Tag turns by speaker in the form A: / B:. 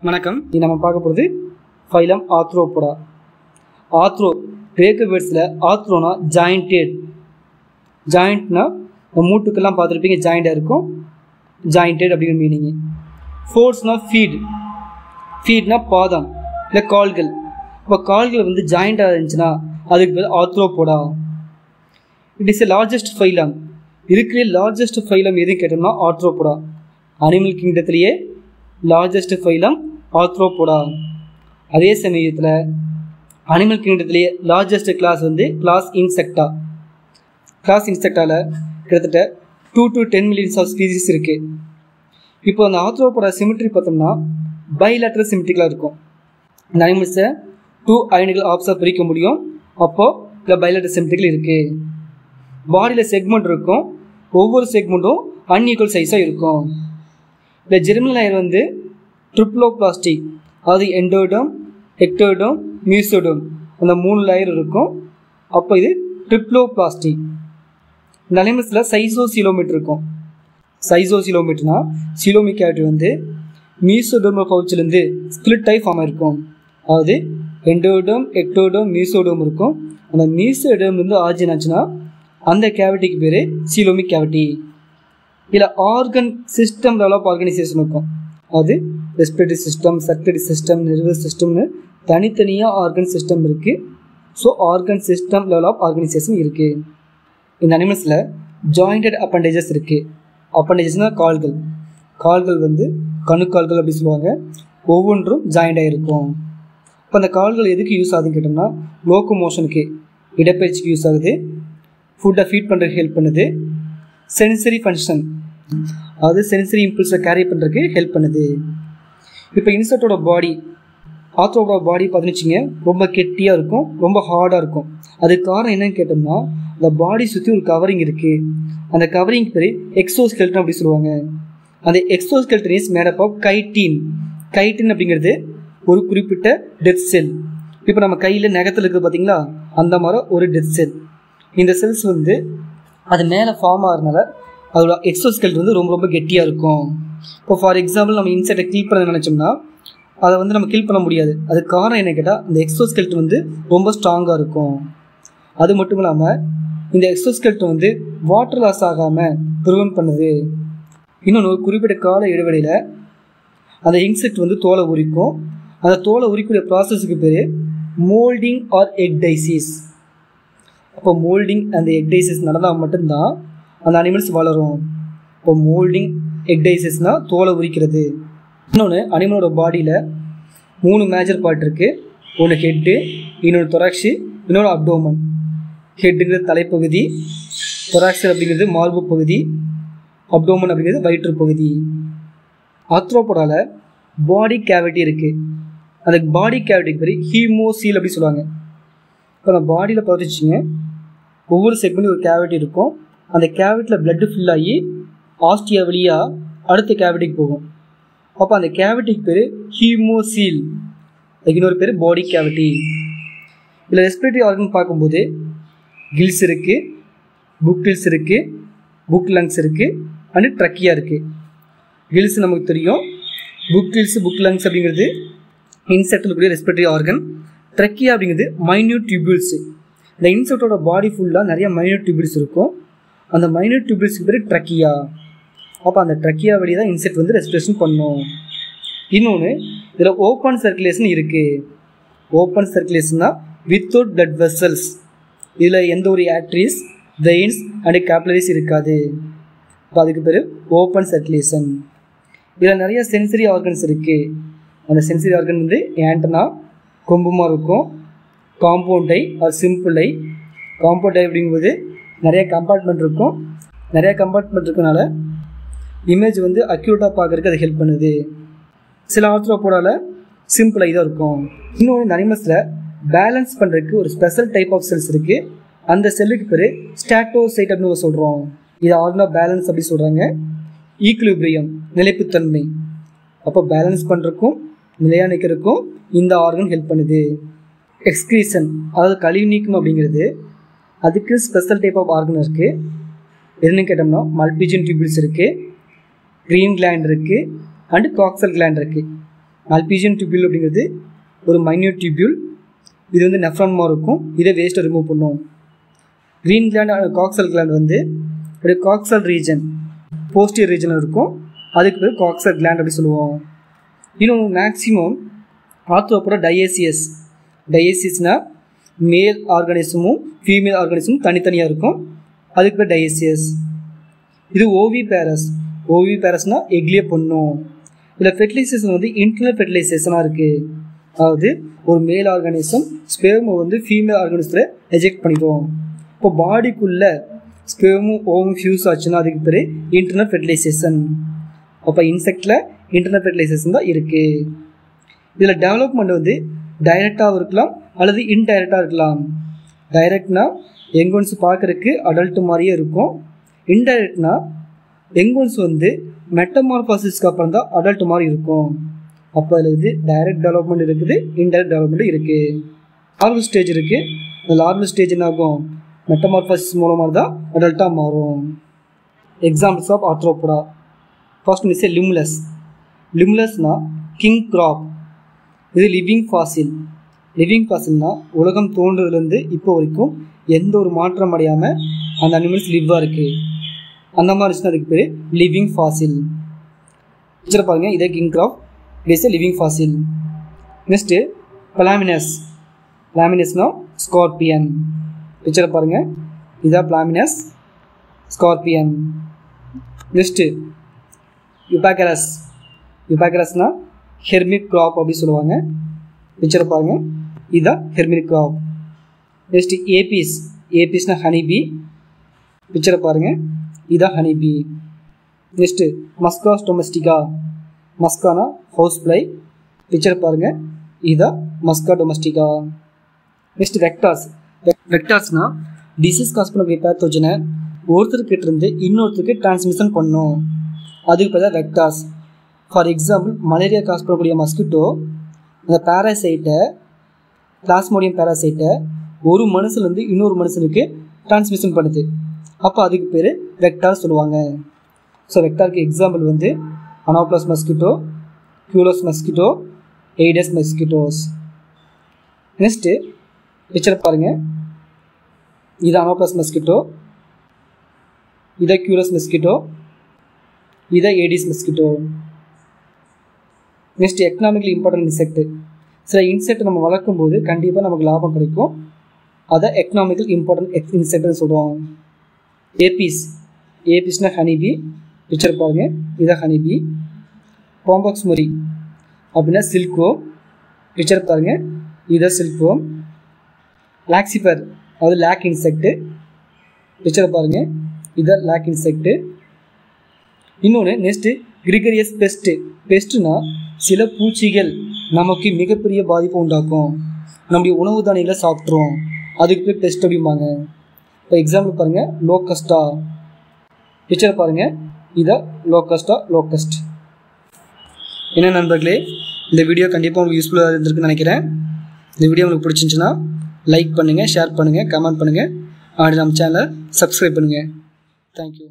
A: வணக்கம் இது நம்ம பார்க்க போகிறது ஃபைலம் ஆத்ரோபோடா ஆத்ரோ கிரேக்க வேர்ட்ஸில் ஆத்ரோனா ஜாயிண்டட் ஜாயிண்ட்னா இந்த மூட்டுக்கெல்லாம் பார்த்துருப்பீங்க ஜாயிண்டாக இருக்கும் ஜாயிண்டட் அப்படிங்கிற மீனிங்கு ஃபோர்ஸ்னா ஃபீட் ஃபீட்னா பாதம் இல்லை கால்கள் இப்போ கால்கள் வந்து ஜாயிண்டாக இருந்துச்சுன்னா அதுக்கு பேர் Arthropoda it is a largest phylum இருக்கிற லார்ஜஸ்ட் ஃபைலம் எதுன்னு கேட்டோம்னா ஆத்ரோபோடா அனிமல் கிங்டத்திலேயே லார்ஜஸ்ட் ஃபைலம் ஆத்ரோபோடா அதே சமயத்தில் அனிமல் கிங்டத்திலேயே லார்ஜஸ்ட் கிளாஸ் வந்து கிளாஸ் இன்செக்டா கிளாஸ் இன்செக்டாவில் கிட்டத்தட்ட two to ten millions of species இருக்குது இப்போ அந்த ஆத்ரோபோடா சிமெட்ரி பார்த்தோம்னா பைலேட்ரல் சிமெட்ரிக்கலாக இருக்கும் இந்த அனிமல்ஸை டூ ஐனுகள் ஆப்ஸாக பிரிக்க முடியும் அப்போது இந்த பைலேட்ரல் சிமெட்ரிக்கல் இருக்குது பாடியில் செக்மெண்ட் இருக்கும் ஒவ்வொரு செக்மெண்ட்டும் அன்ஈக்குவல் சைஸாக இருக்கும் இந்த ஜெர்மல் லேயர் வந்து ட்ரிப்ளோபிளாஸ்டிக் அதாவது எண்டோடம் எக்டோடம் மியூசோடம் அந்த மூணு லேயர் இருக்கும் அப்போ இது ட்ரிப்ளோபிளாஸ்டிக் இந்த அனிமல்ஸில் சைசோ சிலோமீட்டர் இருக்கும் சைசோ சிலோமீட்டர்னா சிலோமிக் கேவிட்டி வந்து மீசோடோம பவுச்சிலேருந்து ஸ்பிளிட் ஆகி ஃபார்ம் ஆயிருக்கும் அதாவது எண்டோடம் எக்டோடம் மீசோடோம் இருக்கும் அந்த மீசோடோம்லேருந்து ஆர்ஜின் ஆச்சுன்னா அந்த கேவிட்டிக்கு பேர் சிலோமிக் கேவிட்டி இதில் organ system level of organization இருக்கும் அது respiratory system circulatory system nervous சிஸ்டம்னு தனித்தனியாக ஆர்கன் சிஸ்டம் இருக்குது so organ system level of organization இருக்குது இந்த அனிமல்ஸில் ஜாயிண்டட் அப்பண்டேஜஸ் இருக்குது அப்பண்டேஜஸ்னால் கால்கள் கால்கள் வந்து கணுக்கால்கள் அப்படி சொல்லுவாங்க ஒவ்வொன்றும் ஜாயிண்டாக இருக்கும் இப்போ அந்த கால்கள் எதுக்கு யூஸ் ஆகுதுன்னு கேட்டோம்னா லோக்கோ மோஷனுக்கு இடப்பயிற்சிக்கு யூஸ் ஆகுது ஃபுட்டை ஃபீட் பண்ணுறதுக்கு ஹெல்ப் பண்ணுது சென்சரி ஃபங்க்ஷன் அதாவது சென்சரி இம்பல்ஸை கேரி பண்ணுறதுக்கு ஹெல்ப் பண்ணுது இப்போ இன்செக்டோட பாடி ஆத்ரோட பாடி பார்த்துனுச்சிங்க ரொம்ப கெட்டியாக இருக்கும் ரொம்ப ஹார்டாக இருக்கும் அதுக்கு காரணம் என்னன்னு கேட்டோம்னா அந்த பாடி சுற்றி ஒரு கவரிங் இருக்குது அந்த கவரிங் பேர் எக்ஸோஸ்கெல்டன் அப்படி சொல்லுவாங்க அந்த exoskeleton is made up of chitin chitin அப்படிங்கிறது ஒரு குறிப்பிட்ட டெத் செல் இப்போ நம்ம கையில் நகத்தில் இருக்குது பார்த்தீங்களா அந்த மாதிரி ஒரு டெத் செல் இந்த செல்ஸ் வந்து அது மேலே ஃபார்ம் ஆகிறதுனால அதோட எக்ஸோஸ்கெல்ட் வந்து ரொம்ப ரொம்ப கெட்டியாக இருக்கும் இப்போ ஃபார் எக்ஸாம்பிள் நம்ம இன்செக்டை கில் பண்ண நினச்சோம்னா அதை வந்து நம்ம கில் பண்ண முடியாது அதுக்கு காரணம் என்ன கேட்டால் அந்த எக்ஸோஸ்கெல்ட் வந்து ரொம்ப ஸ்ட்ராங்காக இருக்கும் அது மட்டும் இல்லாமல் இந்த எக்ஸோஸ்கெல்ட் வந்து வாட்டர் லாஸ் ஆகாமல் ப்ரிவென்ட் பண்ணுது இன்னொன்று ஒரு குறிப்பிட்ட கால இடைவெளியில் அந்த இன்செக்ட் வந்து தோலை உரிக்கும் அந்த தோலை உரிக்கூடிய ப்ராசஸுக்கு பேர் மோல்டிங் ஆர் எக் டைசிஸ் அப்போ மோல்டிங் அந்த எக் டைசிஸ் நடந்தால் மட்டும்தான் அந்த அனிமல்ஸ் வளரும் இப்போ மோல்டிங் எக் டைசிஸ்னால் தோலை உரிக்கிறது இன்னொன்று அனிமலோட பாடியில் மூணு மேஜர் பார்ட் இருக்குது ஒன்று ஹெட்டு இன்னொன்று தொராக்ஸு இன்னொன்று அப்டோமன் ஹெட்டுங்கிறது தலைப்பகுதி தொராக்ஸ் அப்படிங்கிறது மார்பு பகுதி அப்டோமன் அப்படிங்கிறது வயிற்று பகுதி ஆத்ரோபோடால பாடி கேவிட்டி இருக்குது அந்த பாடி கேவிட்டிக்கு பேர் ஹீமோசீல் அப்படி சொல்லுவாங்க இப்போ அந்த பாடியில் பார்த்துச்சிங்க ஒவ்வொரு செக்மெண்ட்டும் ஒரு கேவிட்டி இருக்கும் அந்த கேவிட்டியில் பிளட்டு ஃபில் ஆகி ஆஸ்டியா வழியாக அடுத்த கேவிட்டிக்கு போகும் அப்போ அந்த கேவிட்டிக்கு பேர் ஹீமோசீல் அதுக்கு இன்னொரு பேர் பாடி கேவிட்டி இதில் ரெஸ்பிரேட்டரி ஆர்கன் பார்க்கும்போது கில்ஸ் இருக்குது புக் கில்ஸ் இருக்குது புக் லங்ஸ் இருக்குது அண்டு ட்ரக்கியாக இருக்குது கில்ஸ் நமக்கு தெரியும் புக் கில்ஸ் புக் லங்ஸ் அப்படிங்கிறது இன்செக்டில் கூடிய ரெஸ்பிரேட்டரி ஆர்கன் ட்ரக்கியா அப்படிங்கிறது மைன்யூட் டியூபிள்ஸு இந்த இன்செக்டோட பாடி ஃபுல்லாக நிறைய மைன்யூட் டியூபிள்ஸ் இருக்கும் அந்த மைன்யூட் டியூபிள்ஸ்க்கு பேர் ட்ரக்கியா அப்போ அந்த ட்ரக்கியா வழி தான் இன்செக்ட் வந்து ரெஸ்பிரேஷன் பண்ணும் இன்னொன்று இதில் ஓப்பன் சர்க்குலேஷன் இருக்குது ஓப்பன் சர்க்குலேஷன்னா வித்தவுட் பிளட் வெசல்ஸ் இதில் எந்த ஒரு ஆட்ரிஸ் வெயின்ஸ் அண்டு கேப்லரிஸ் இருக்காது இப்போ அதுக்கு பேர் ஓப்பன் சர்க்குலேஷன் இதில் நிறைய சென்சரி ஆர்கன்ஸ் இருக்குது அந்த சென்சரி ஆர்கன் வந்து ஆண்டனா கொம்புமாக இருக்கும் compound eye or simple eye compound eye அப்படிங்கும்போது நிறைய கம்பார்ட்மெண்ட் இருக்கும் நிறைய கம்பார்ட்மெண்ட் இருக்கனால இமேஜ் வந்து அக்யூரேட்டாக பார்க்குறதுக்கு அது ஹெல்ப் பண்ணுது சில ஆர்த்ரோபோடால சிம்பிள் ஐ தான் இருக்கும் இன்னொன்று இந்த அனிமல்ஸில் பேலன்ஸ் பண்ணுறதுக்கு ஒரு ஸ்பெஷல் டைப் ஆஃப் செல்ஸ் இருக்குது அந்த செல்லுக்கு பேர் ஸ்டாட்டோசைட் அப்படின்னு சொல்கிறோம் இது ஆர்கனா பேலன்ஸ் அப்படி சொல்கிறாங்க ஈக்குலிபிரியம் நிலைப்புத்தன்மை அப்போ பேலன்ஸ் பண்ணுறக்கும் நிலையாக நிற்கிறதுக்கும் இந்த ஆர்கன் ஹெல்ப் பண்ணுது எக்ஸ்கிரீசன் அதாவது கழிவு நீக்கம் அப்படிங்கிறது அதுக்கு ஸ்பெஷல் டைப் ஆஃப் ஆர்கன் இருக்குது எதுன்னு கேட்டோம்னா மல்பிஜன் டியூபிள்ஸ் இருக்குது க்ரீன் கிளாண்ட் இருக்குது அண்டு காக்சல் கிளாண்ட் இருக்குது அல்பீஜியன் டியூபியூல் அப்படிங்கிறது ஒரு மைன்யூட் டியூபியூல் இது வந்து நெஃப்ரான்மாக இருக்கும் இதை வேஸ்ட்டை ரிமூவ் பண்ணும் க்ரீன் கிளாண்ட் காக்சல் கிளாண்ட் வந்து ஒரு காக்சல் ரீஜன் போஸ்டியர் ரீஜன் இருக்கும் அதுக்கு பேர் காக்சல் கிளாண்ட் அப்படி சொல்லுவோம் இன்னும் மேக்ஸிமம் ஆத்ரோப்போட டயேசியஸ் டயேசியஸ்னால் மேல் ஆர்கானிசமும் ஃபீமேல் ஆர்கானிசமும் தனித்தனியாக இருக்கும் அதுக்கு பேர் டயேசியஸ் இது ஓவி பேரஸ் ஓவி பேரஸ்னால் எக்லியே பண்ணும் இதில் ஃபெர்டிலைசேஷன் வந்து இன்டர்னல் ஃபெர்டிலைசேஷனாக இருக்குது அதாவது ஒரு மேல் ஆர்கானிசம் ஸ்பேமை வந்து ஃபீமேல் ஆர்கானிசத்தில் எஜெக்ட் பண்ணிக்கும் இப்போ பாடிக்குள்ளே ஸ்பேமும் ஓவும் ஃபியூஸ் ஆச்சுன்னா அதுக்கு பேர் இன்டர்னல் ஃபெர்டிலைசேஷன் அப்போ இன்செக்டில் இன்டர்னல் ஃபெர்டிலைசேஷன் தான் இருக்குது இதில் டெவலப்மெண்ட் வந்து டைரெக்டாகவும் இருக்கலாம் அல்லது இன்டைரக்டாக இருக்கலாம் டைரக்ட்னா எங்கொன்ஸ் பார்க்குறக்கு அடல்ட் மாதிரியே இருக்கும் இன்டைரக்ட்னா எங்கொன்ஸ் வந்து மெட்டமார்பாசிஸ்க்கு அப்புறம் தான் அடல்ட் மாதிரி இருக்கும் அப்போ அதில் இது டைரக்ட் டெவலப்மெண்ட் இருக்குது இன்டைரக்ட் டெவலப்மெண்ட் இருக்குது லார்வல் ஸ்டேஜ் இருக்குது இந்த லார்வல் ஸ்டேஜ் என்ன ஆகும் மெட்டமார்பாசிஸ் மூலமாக தான் அடல்ட்டாக மாறும் எக்ஸாம்பிள்ஸ் ஆஃப் ஆர்த்ரோபோடா ஃபர்ஸ்ட் மிஸ் லிம்லெஸ் லிம்லெஸ்னா கிங் கிராப் இது லிவிங் ஃபாசில் லிவிங் ஃபாசில்னா உலகம் தோன்றதுலேருந்து இப்போ வரைக்கும் எந்த ஒரு மாற்றம் அடையாமல் அந்த அனிமல்ஸ் லிவ்வாக இருக்குது அந்த மாதிரி இருந்துச்சுன்னா அதுக்கு பேர் லிவிங் ஃபாசில் பிக்சர் பாருங்கள் இதே king crab it is living fossil next Palamnaeus பிளாமினஸ்னா ஸ்கார்பியன் பிக்சரை பாருங்கள் இதான் பிளாமினஸ் ஸ்கார்பியன் நெக்ஸ்ட்டு யுபாகரஸ் யுபாகரஸ்னா ஹெர்மிட் கிராப் அப்படின்னு சொல்லுவாங்க பிக்சரை பாருங்கள் இதுதான் ஹெர்மிட் கிராப் நெக்ஸ்ட்டு ஏபிஸ் ஏபிஸ்னா ஹனிபி பிக்சரை பாருங்கள் இதுதான் ஹனிபி நெக்ஸ்ட்டு மஸ்காஸ் டொமஸ்டிகா மஸ்கானா ஹவுஸ் ஃப்ளை பிக்சரை பாருங்கள் இதுதான் மஸ்கா டொமஸ்டிகா நெக்ஸ்ட் வெக்டார்ஸ் வெக்டார்ஸ்னா டிசீஸ் காஸ் பண்ணக்கூடிய பேத்தோஜனை ஒருத்தர்கிட்ட இருந்து இன்னொருத்தருக்கு டிரான்ஸ்மிஷன் பண்ணும் அதுக்கு பேர் தான் vectors for example malaria cause பண்ணக்கூடிய மஸ்கிட்டோ அந்த பேராசைட்டை பிளாஸ்மோடியம் பேராசைட்டை ஒரு மனுஷன்லேருந்து இன்னொரு மனுஷனுக்கு டிரான்ஸ்மிஷன் பண்ணுது அப்போ அதுக்கு பேர் வெக்டார் சொல்லுவாங்க ஸோ வெக்டாருக்கு எக்ஸாம்பிள் வந்து Anopheles mosquito Culex mosquito Aedes mosquitoes next picture பாருங்கள் இது அனோப்ளஸ் மஸ்கிட்டோ இதை கியூலஸ் மஸ்கிட்டோ இதை Aedes mosquito next economically important insect சில இன்செக்ட் நம்ம வளர்க்கும் போது கண்டிப்பாக நமக்கு லாபம் கிடைக்கும் அதை எக்கனாமிக்கல் இம்பார்ட்டன்ட் எக் இன்செக்ட்னு சொல்கிறோம் ஏபிஸ் ஏபிஸ்னா ஹனிபி பிக்சர் பாருங்கள் இதான் ஹனிபி பாம்பாக்ஸ் மொரி அப்படின்னா சில்க்வோம் பிக்சர் பாருங்கள் இதான் சில்க்வோம் லாக்சிஃபர் அதாவது லேக் இன்செக்ட்டு பிக்சரை பாருங்கள் இதான் லேக் இன்செக்ட்டு இன்னொன்று நெக்ஸ்ட்டு கிரிகரியஸ் பெஸ்ட்டு பெஸ்ட்டுனா சில பூச்சிகள் நமக்கு மிகப்பெரிய பாதிப்பை உண்டாக்கும் நம்முடைய உணவு தானியங்களை சாப்பிட்ருவோம் அதுக்கு பேர் பெஸ்ட் அப்படிம்பாங்க இப்போ எக்ஸாம்பிள் பாருங்கள் லோக்கஸ்டா பிக்சரை பாருங்கள் இதான் லோக்கஸ்டா லோக்கஸ்ட் என்ன நண்பர்களே இந்த வீடியோ கண்டிப்பாக உங்களுக்கு யூஸ்ஃபுல்லாக இருந்திருக்குன்னு நினைக்கிறேன் இந்த வீடியோ உங்களுக்கு பிடிச்சிருந்துச்சுன்னா லைக் பண்ணுங்கள் ஷேர் பண்ணுங்கள் கமெண்ட் பண்ணுங்கள் அப்படி நம்ம சேனலை சப்ஸ்கிரைப் பண்ணுங்கள் தேங்க்யூ